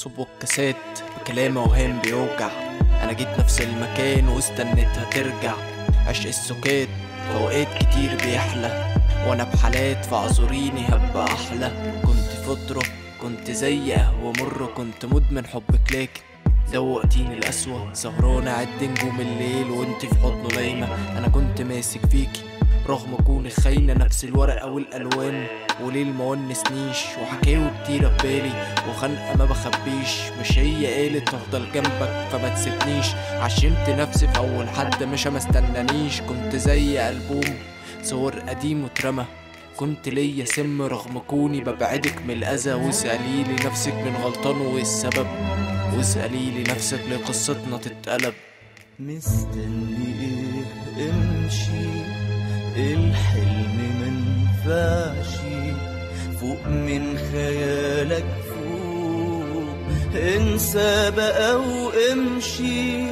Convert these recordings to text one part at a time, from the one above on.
بنصب والكاسات بكلام اوهام بيوجع انا جيت نفس المكان واستنيتها ترجع عشق السكات في اوقات كتير بيحلى وانا بحالات فاعذريني هبقى احلى كنت فترة كنت زي قهوة مرة كنت مدمن حبك لكن دوقتيني القسوة سهرانة عد نجوم الليل وانت في حضنه نايمة انا كنت ماسك فيكي رغم كوني خاينة نفس الورقة والألوان وليل ما ونسنيش وحكاوي كتيرة ببالي وخنقة ما بخبيش مش هي قالت هفضل جنبك فما تسيبنيش عشمت نفسي في أول حد مش ما استنانيش كنت زي ألبوم صور قديم واترمى كنت ليا سم رغم كوني ببعدك من الأذى واسأليلي نفسك من غلطان وايه السبب واسأليلي نفسك ليه قصتنا تتقلب مستني ايه امشي الحلم منفعش فوق من خيالك فوق انسى بقى وامشي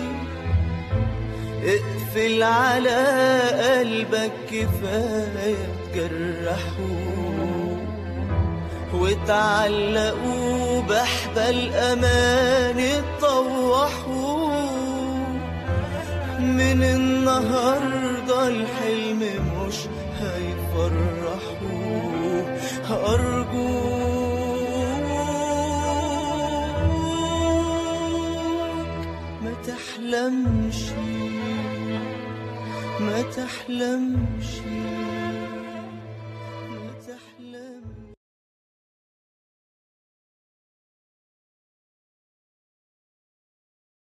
اقفل على قلبك كفاية تجرحوه وتعلقوا بحبل امان طوحوا من النهارده الحلم مش هيفرحوه أرجوك ما تحلمش ما تحلمش